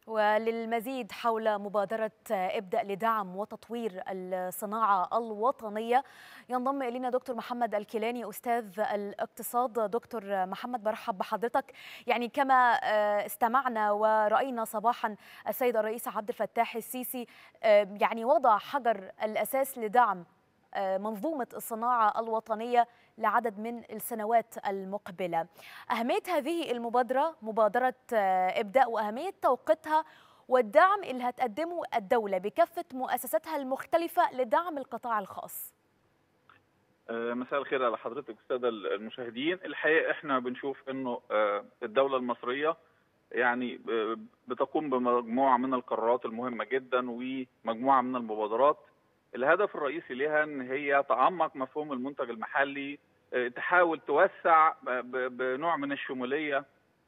وللمزيد حول مبادرة ابدأ لدعم وتطوير الصناعة الوطنية ينضم إلينا دكتور محمد الكيلاني أستاذ الاقتصاد دكتور محمد برحب بحضرتك يعني كما استمعنا ورأينا صباحا السيد الرئيس عبد الفتاح السيسي يعني وضع حجر الأساس لدعم منظومة الصناعة الوطنية لعدد من السنوات المقبلة أهمية هذه المبادرة مبادرة إبداء وأهمية توقيتها والدعم اللي هتقدمه الدولة بكافة مؤسساتها المختلفة لدعم القطاع الخاص مساء الخير على حضرتك السادة المشاهدين الحقيقة احنا بنشوف انه الدولة المصرية يعني بتقوم بمجموعة من القرارات المهمة جدا ومجموعة من المبادرات الهدف الرئيسي لها ان هي تعمق مفهوم المنتج المحلي تحاول توسع بنوع من الشموليه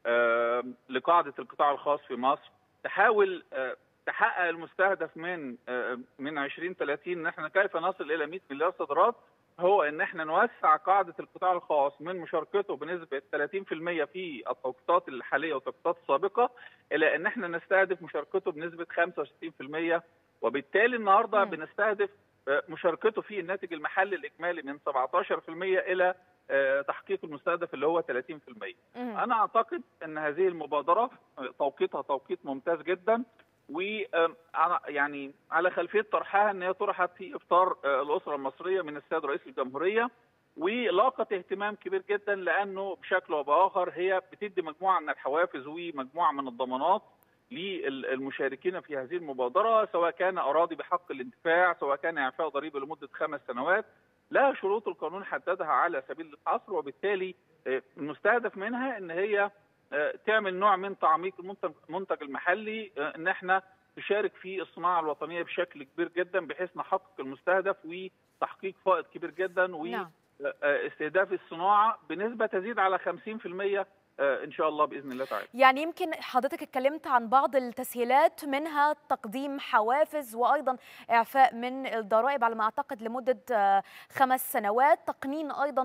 لقاعده القطاع الخاص في مصر تحاول تحقق المستهدف من من 2030 ان احنا كيف نصل الى 100 مليار صادرات هو ان احنا نوسع قاعده القطاع الخاص من مشاركته بنسبه 30% في التوقيتات الحاليه والتوقيتات السابقه الى ان احنا نستهدف مشاركته بنسبه 65% وبالتالي النهارده م. بنستهدف مشاركته في الناتج المحلي الاجمالي من 17% الى تحقيق المستهدف اللي هو 30%. م. انا اعتقد ان هذه المبادره توقيتها توقيت ممتاز جدا وانا يعني على خلفيه طرحها ان هي طرحت في افطار الاسره المصريه من السيد رئيس الجمهوريه ولاقت اهتمام كبير جدا لانه بشكل او باخر هي بتدي مجموعه من الحوافز ومجموعه من الضمانات للمشاركين في هذه المبادرة سواء كان أراضي بحق الانتفاع سواء كان إعفاء ضريبة لمدة خمس سنوات لها شروط القانون حددها على سبيل الحصر وبالتالي المستهدف منها ان هي تعمل نوع من تعميق المنتج المحلي ان احنا تشارك في الصناعه الوطنيه بشكل كبير جدا بحيث نحقق المستهدف وتحقيق فائض كبير جدا واستهداف الصناعه بنسبه تزيد على 50% ان شاء الله باذن الله تعالى. يعني يمكن حضرتك اتكلمت عن بعض التسهيلات منها تقديم حوافز وايضا اعفاء من الضرائب على ما اعتقد لمده خمس سنوات، تقنين ايضا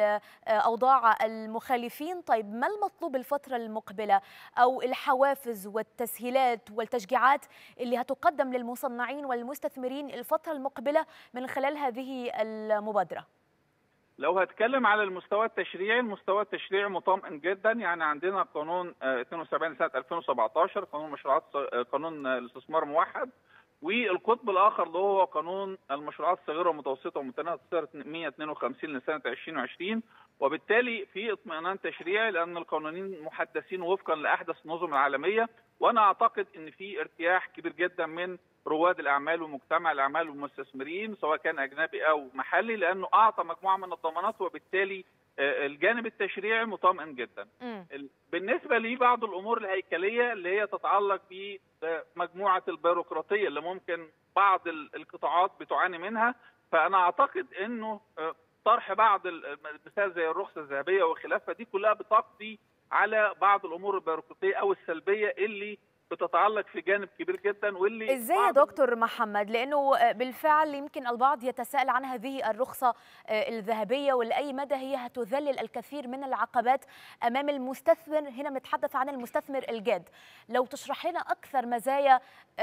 اوضاع المخالفين، طيب ما المطلوب الفتره المقبله او الحوافز والتسهيلات والتشجيعات اللي هتقدم للمصنعين والمستثمرين الفتره المقبله من خلال هذه المبادره؟ لو هتكلم على المستوى التشريعي المستوى التشريعي مطمئن جدا يعني عندنا قانون 72 سنه 2017 قانون مشروعات قانون الاستثمار الموحد والقطب الاخر اللي هو قانون المشروعات الصغيره والمتوسطه ومتناهيه الصغر 152 لسنه 2020 وبالتالي في اطمئنان تشريعي لان القانونين محدثين وفقا لاحدث النظم العالميه وانا اعتقد ان في ارتياح كبير جدا من رواد الاعمال ومجتمع الاعمال والمستثمرين سواء كان اجنبي او محلي لانه اعطى مجموعه من الضمانات وبالتالي الجانب التشريعي مطمئن جدا. م. بالنسبه لبعض الامور الهيكليه اللي هي تتعلق بمجموعه البيروقراطيه اللي ممكن بعض القطاعات بتعاني منها فانا اعتقد انه طرح بعض المثال زي الرخصه الذهبيه وخلافها دي كلها بتقضي على بعض الامور البيروقراطيه او السلبيه اللي بتتعلق في جانب كبير جدا واللي ازاي يا دكتور محمد لانه بالفعل يمكن البعض يتساءل عن هذه الرخصه الذهبيه ولاي مدى هي هتذلل الكثير من العقبات امام المستثمر هنا نتحدث عن المستثمر الجاد لو تشرح لنا اكثر مزايا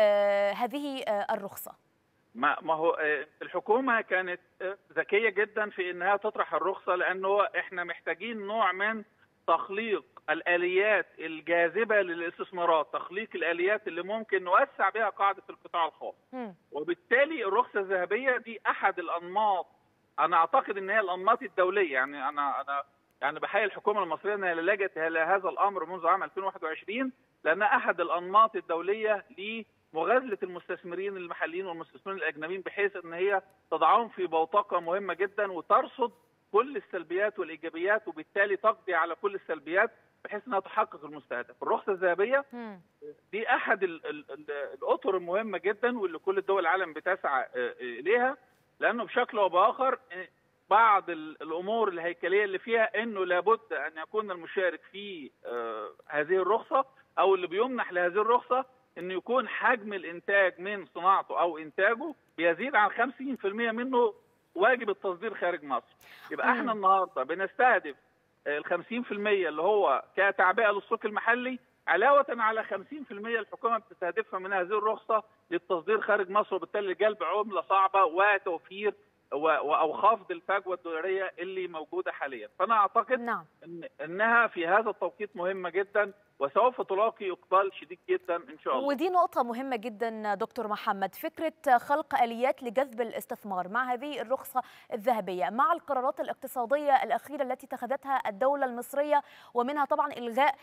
هذه الرخصه ما ما هو الحكومه كانت ذكيه جدا في انها تطرح الرخصه لانه احنا محتاجين نوع من تخليق الاليات الجاذبه للاستثمارات، تخليق الاليات اللي ممكن نوسع بها قاعده القطاع الخاص. وبالتالي الرخصه الذهبيه دي احد الانماط انا اعتقد ان هي الانماط الدوليه يعني انا انا يعني بحيي الحكومه المصريه انها لجأت الى هذا الامر منذ عام 2021 لانها احد الانماط الدوليه لمغازله المستثمرين المحليين والمستثمرين الاجنبيين بحيث ان هي تضعهم في بوتقه مهمه جدا وترصد كل السلبيات والايجابيات وبالتالي تقضي على كل السلبيات بحيث انها تحقق المستهدف. الرخصه الذهبيه دي احد الاطر المهمه جدا واللي كل دول العالم بتسعى اليها لانه بشكل او باخر بعض الامور الهيكليه اللي فيها انه لابد ان يكون المشارك في هذه الرخصه او اللي بيمنح لهذه الرخصه انه يكون حجم الانتاج من صناعته او انتاجه بيزيد عن 50% منه واجب التصدير خارج مصر يبقى احنا النهارده بنستهدف ال 50% اللي هو كتعبئه للسوق المحلي علاوه على 50% الحكومه بتستهدفها من هذه الرخصه للتصدير خارج مصر وبالتالي جلب عمله صعبه وتوفير او خفض الفجوه الدولاريه اللي موجوده حاليا فانا اعتقد نعم. إن انها في هذا التوقيت مهمه جدا وسوف تلاقي اقبال شديد جدا ان شاء الله ودي نقطة مهمة جدا دكتور محمد فكرة خلق آليات لجذب الاستثمار مع هذه الرخصة الذهبية مع القرارات الاقتصادية الأخيرة التي اتخذتها الدولة المصرية ومنها طبعا إلغاء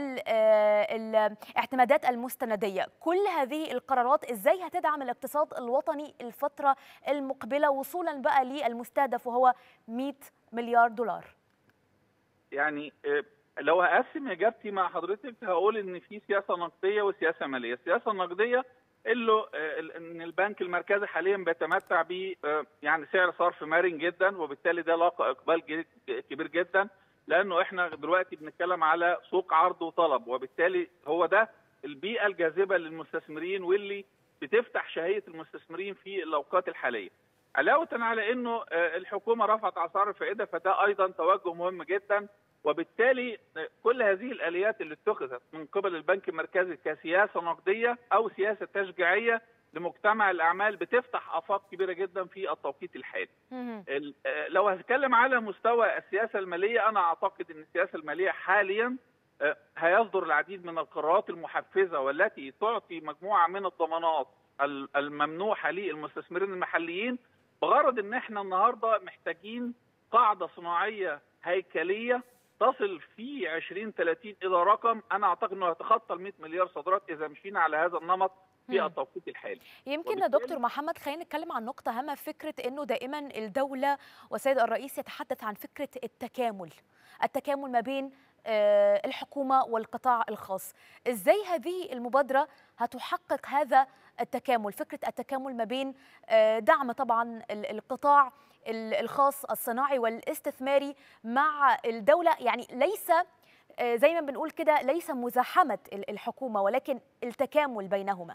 الاعتمادات المستندية كل هذه القرارات إزاي هتدعم الاقتصاد الوطني الفترة المقبلة وصولا بقى للمستهدف وهو 100 مليار دولار يعني لو هقسم اجابتي مع حضرتك هقول ان في سياسه نقديه وسياسه ماليه، السياسه النقديه اللي ان البنك المركزي حاليا بيتمتع ب يعني سعر صرف مرن جدا وبالتالي ده لاقى اقبال كبير جدا لانه احنا دلوقتي بنتكلم على سوق عرض وطلب وبالتالي هو ده البيئه الجاذبه للمستثمرين واللي بتفتح شهيه المستثمرين في الاوقات الحاليه. علاوه على انه الحكومه رفعت اسعار الفائده فده ايضا توجه مهم جدا وبالتالي كل هذه الاليات اللي اتخذت من قبل البنك المركزي كسياسه نقديه او سياسه تشجيعيه لمجتمع الاعمال بتفتح افاق كبيره جدا في التوقيت الحالي. لو هتكلم على مستوى السياسه الماليه انا اعتقد ان السياسه الماليه حاليا هيصدر العديد من القرارات المحفزه والتي تعطي مجموعه من الضمانات الممنوحه للمستثمرين المحليين بغرض ان احنا النهارده محتاجين قاعده صناعيه هيكليه تصل في 2030 الى رقم انا اعتقد انه هيتخطى ال 100 مليار صادرات اذا مشينا على هذا النمط في التوقيت الحالي. يمكن يا دكتور محمد خلينا نتكلم عن نقطة هامة فكرة انه دائما الدولة والسيد الرئيس يتحدث عن فكرة التكامل، التكامل ما بين الحكومة والقطاع الخاص، ازاي هذه المبادرة هتحقق هذا التكامل، فكرة التكامل ما بين دعم طبعا القطاع الخاص الصناعي والاستثماري مع الدولة يعني ليس زي ما بنقول كده ليس مزاحمة الحكومة ولكن التكامل بينهما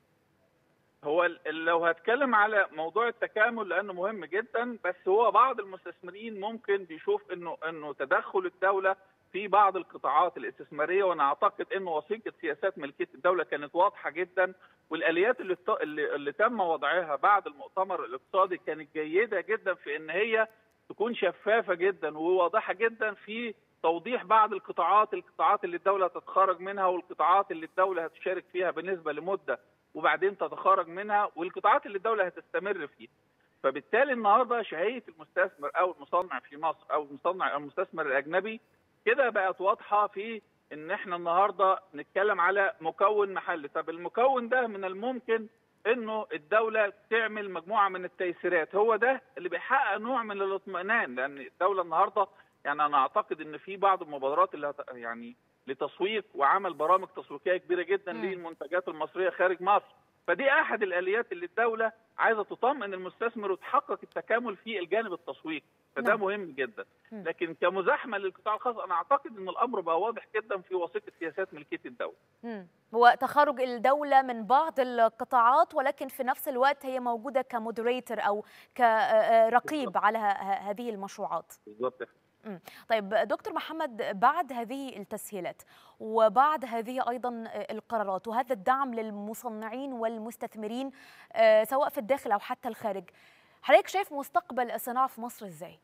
هو لو هتكلم على موضوع التكامل لانه مهم جدا بس هو بعض المستثمرين ممكن بيشوف انه انه تدخل الدوله في بعض القطاعات الاستثماريه وانا اعتقد انه وثيقه سياسات ملكيه الدوله كانت واضحه جدا والاليات اللي اللي, اللي تم وضعها بعد المؤتمر الاقتصادي كانت جيده جدا في ان هي تكون شفافه جدا وواضحه جدا في توضيح بعض القطاعات القطاعات اللي الدوله تتخرج منها والقطاعات اللي الدوله هتشارك فيها بالنسبه لمده وبعدين تتخرج منها والقطاعات اللي الدوله هتستمر فيها فبالتالي النهارده شهيه المستثمر او المصنع في مصر او المصنع المستثمر الاجنبي كده بقت واضحه في ان احنا النهارده نتكلم على مكون محلي طب المكون ده من الممكن انه الدوله تعمل مجموعه من التيسيرات هو ده اللي بيحقق نوع من الاطمئنان لان الدوله النهارده يعني انا اعتقد ان في بعض المبادرات اللي يعني لتسويق وعمل برامج تسويقيه كبيره جدا م. للمنتجات المصريه خارج مصر فدي احد الاليات اللي الدوله عايزه تطمئن المستثمر وتحقق التكامل في الجانب التسويقي فده نعم. مهم جدا لكن كمزاحمه للقطاع الخاص انا اعتقد ان الامر بقى واضح جدا في وثيقه سياسات ملكيه الدوله مم. هو تخرج الدوله من بعض القطاعات ولكن في نفس الوقت هي موجوده كمودريتور او كرقيب بالضبط. على هذه المشروعات بالظبط طيب دكتور محمد بعد هذه التسهيلات وبعد هذه ايضا القرارات وهذا الدعم للمصنعين والمستثمرين سواء في الداخل او حتى الخارج حضرتك شايف مستقبل الصناعه في مصر ازاي؟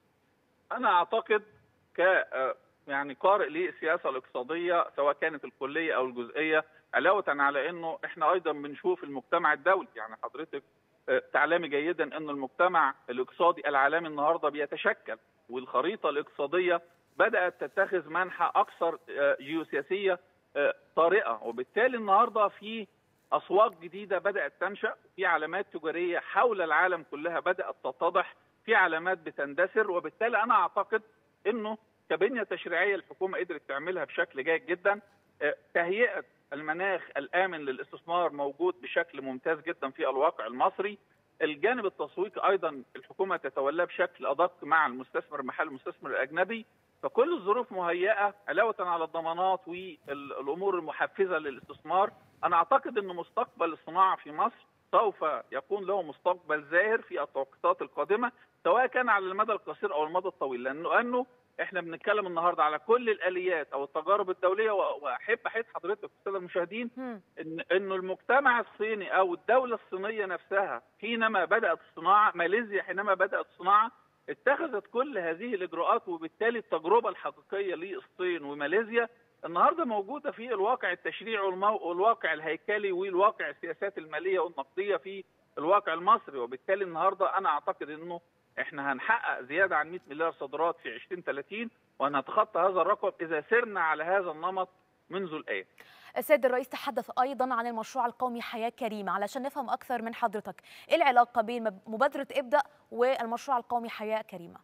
انا اعتقد ك يعني قارئ للسياسه الاقتصاديه سواء كانت الكليه او الجزئيه علاوه على انه احنا ايضا بنشوف المجتمع الدولي يعني حضرتك تعلمي جيدا ان المجتمع الاقتصادي العالمي النهارده بيتشكل والخريطه الاقتصاديه بدات تتخذ منحى اكثر جيوسياسيه طارئه وبالتالي النهارده في اسواق جديده بدات تنشا في علامات تجاريه حول العالم كلها بدات تتضح في علامات بتندثر وبالتالي انا اعتقد انه كبنيه تشريعيه الحكومه قدرت تعملها بشكل جيد جدا تهيئه المناخ الامن للاستثمار موجود بشكل ممتاز جدا في الواقع المصري الجانب التسويقي ايضا الحكومه تتولاه بشكل ادق مع المستثمر المحلي المستثمر الاجنبي فكل الظروف مهيئه علاوه على الضمانات والامور المحفزه للاستثمار انا اعتقد ان مستقبل الصناعه في مصر سوف يكون له مستقبل زاهر في التوقيتات القادمه سواء كان على المدى القصير او المدى الطويل لانه انه احنا بنتكلم النهارده على كل الاليات او التجارب الدوليه واحب احيط حضرتك الساده المشاهدين ان انه المجتمع الصيني او الدوله الصينيه نفسها حينما بدات الصناعه ماليزيا حينما بدات الصناعه اتخذت كل هذه الاجراءات وبالتالي التجربه الحقيقيه للصين وماليزيا النهارده موجوده في الواقع التشريعي والواقع الهيكلي والواقع السياسات الماليه والنقديه في الواقع المصري وبالتالي النهارده انا اعتقد انه احنا هنحقق زياده عن 100 مليار صادرات في 2030 وهنتخطى هذا الرقم اذا سرنا على هذا النمط منذ الان. السيد الرئيس تحدث ايضا عن المشروع القومي حياه كريمه علشان نفهم اكثر من حضرتك ايه العلاقه بين مبادره ابدا والمشروع القومي حياه كريمه؟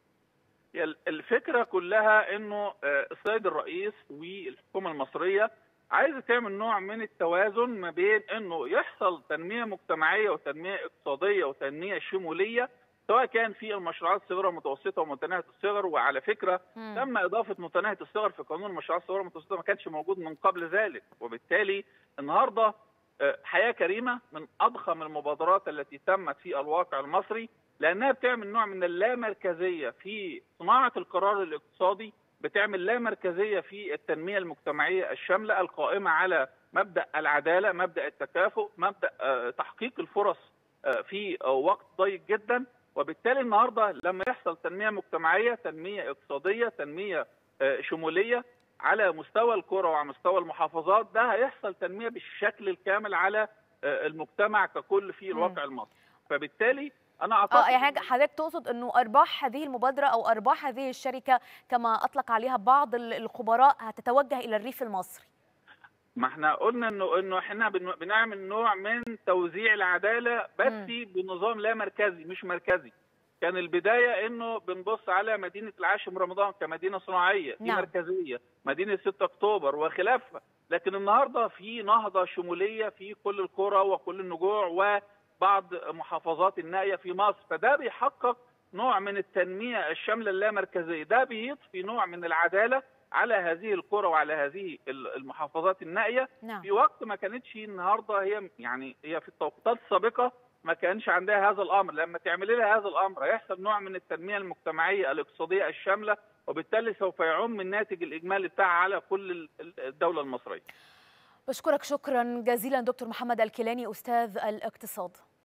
الفكره كلها انه السيد الرئيس والحكومه المصريه عايزه تعمل نوع من التوازن ما بين انه يحصل تنميه مجتمعيه وتنميه اقتصاديه وتنميه شموليه سواء كان في المشروعات الصغيره والمتوسطه ومتناهيه الصغر وعلى فكره مم. تم اضافه متناهيه الصغر في قانون المشروعات الصغيره والمتوسطه ما كانش موجود من قبل ذلك وبالتالي النهارده حياه كريمه من اضخم المبادرات التي تمت في الواقع المصري لانها بتعمل نوع من اللامركزيه في صناعه القرار الاقتصادي بتعمل لا مركزيه في التنميه المجتمعيه الشامله القائمه على مبدا العداله، مبدا التكافؤ، مبدا تحقيق الفرص في وقت ضيق جدا، وبالتالي النهارده لما يحصل تنميه مجتمعيه، تنميه اقتصاديه، تنميه شموليه على مستوى القرى وعلى مستوى المحافظات، ده هيحصل تنميه بالشكل الكامل على المجتمع ككل في الواقع المصري. فبالتالي انا اعتقد اه يعني حضرتك تقصد انه ارباح هذه المبادره او ارباح هذه الشركه كما اطلق عليها بعض الخبراء هتتوجه الى الريف المصري ما احنا قلنا انه انه احنا بنعمل نوع من توزيع العداله بس م. بنظام لا مركزي مش مركزي كان البدايه انه بنبص على مدينه العاشر رمضان كمدينه صناعيه دي نعم. مركزيه مدينه 6 اكتوبر وخلافها لكن النهارده في نهضه شموليه في كل القرى وكل النجوع و بعض محافظات النائيه في مصر فده بيحقق نوع من التنميه الشامله اللامركزيه ده بيضفي نوع من العداله على هذه القرى وعلى هذه المحافظات النائيه نعم. في وقت ما كانتش النهارده هي يعني هي في التوقيتات السابقه ما كانش عندها هذا الامر لما تعملي لها هذا الامر هيحصل نوع من التنميه المجتمعيه الاقتصاديه الشامله وبالتالي سوف يعم الناتج الاجمالي بتاعها على كل الدوله المصريه بشكرك شكرا جزيلا دكتور محمد الكيلاني استاذ الاقتصاد